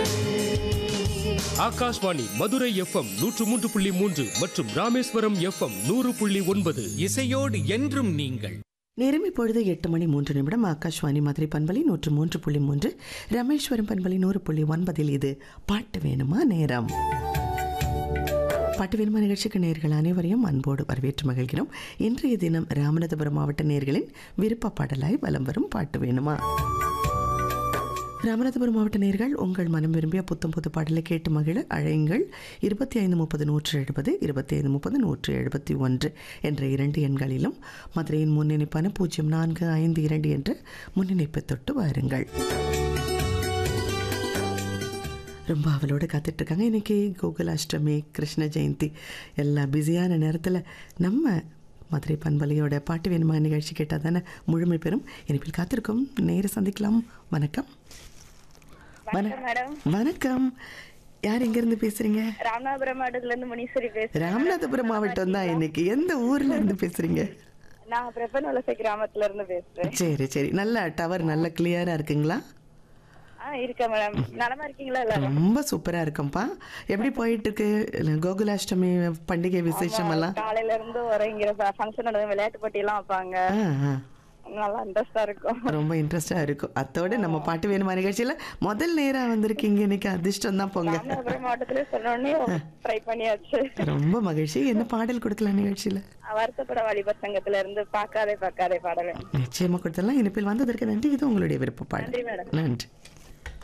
Akashvani Madurai FM நூற்று மூன்று புள்ளி மூன்று மற்றும் ராமேஸ்வரம் எஃப்எம் நூறு புள்ளி ஒன்பது இசையோடு என்றும் நீங்கள் நேரம் இப்பொழுது எட்டு மணி மூன்று நிமிடம் ஆகாஷ்வாணி மதுரை பண்பலை நூற்று மூன்று புள்ளி மூன்று ரமேஸ்வரம் பண்பலை நூறு புள்ளி ஒன்பதில் இது பாட்டு வேணுமா நேரம் பாட்டு வேணுமா நிகழ்ச்சிக்கு நேர்கள் அனைவரையும் அன்போடு வரவேற்று மகிழ்கிறோம் இன்றைய தினம் ராமநாதபுரம் மாவட்ட நேர்களின் விருப்ப பாடலாய் வலம் வரும் பாட்டு வேணுமா ராமநாதபுரம் மாவட்ட நேர்கள் உங்கள் மனம் விரும்பிய புத்தம் புது பாடலை கேட்டு மகிழ அழையுங்கள் இருபத்தி ஐந்து முப்பது நூற்று எழுபது இருபத்தி ஐந்து முப்பது நூற்று எழுபத்தி ஒன்று என்ற இரண்டு எண்களிலும் மதுரையின் முன்னிணைப்பான பூஜ்ஜியம் நான்கு ஐந்து இரண்டு என்ற முன்னிணைப்பை தொட்டு வாருங்கள் ரொம்ப அவளோட காத்துட்டு இருக்காங்க இன்னைக்கு கோகுலாஷ்டமி கிருஷ்ண ஜெயந்தி எல்லாம் பிஸியான நேரத்தில் நம்ம மதுரை பண்பலையோட பாட்டு வேணுமா நிகழ்ச்சி கேட்டால் தானே முழுமை பெறும் இனிப்பில் காத்திருக்கும் நேர சந்திக்கலாம் வணக்கம் வண- மேடம் வணக்கம் யார் எங்கேருந்து பேசுறீங்க ராமநாதபுரம் மாவட்டத்துல இருந்து முனீஸ்வரி பேசுறேன் ராமநாதபுரம் மாவட்டம் தான் இன்னைக்கு எந்த ஊர்ல இருந்து பேசுறீங்க நான் பிரபன் வலசை கிராமத்துல இருந்து பேசுறேன் சரி சரி நல்ல டவர் நல்ல கிளியரா இருக்குங்களா ஆ இருக்கேன் மேடம் நலமா இருக்கீங்களா எல்லாரும் ரொம்ப சூப்பரா இருக்கும்பா எப்படி போயிட்டு இருக்கு கோகுலாஷ்டமி பண்டிகை விசேஷம் எல்லாம் காலையில இருந்து வர இங்க ஃபங்க்ஷன் நடந்து விளையாட்டு போட்டி எல்லாம் வைப்பாங்க ஆ, ஆ. நல்லா இன்ட்ரெஸ்டா இருக்கும் ரொம்ப இன்ட்ரெஸ்டா இருக்கும் அத்தோட நம்ம பாட்டு வேணுமா நிகழ்ச்சியில முதல் நேரா வந்திருக்கீங்க இன்னைக்கு அதிர்ஷ்டம் தான் போங்க ராமநாதபுரம் மாவட்டத்துல சொன்னோடனே ட்ரை பண்ணியாச்சு ரொம்ப மகிழ்ச்சி என்ன பாடல் கொடுக்கலாம் நிகழ்ச்சியில வருத்தப்பட வாலிபர் சங்கத்துல இருந்து பாக்காதே பாக்காதே பாடலை நிச்சயமா கொடுத்தலாம் இனிப்பில் வந்ததற்கு நன்றி இது உங்களுடைய விருப்ப பாடல் நன்றி மேடம் நன்றி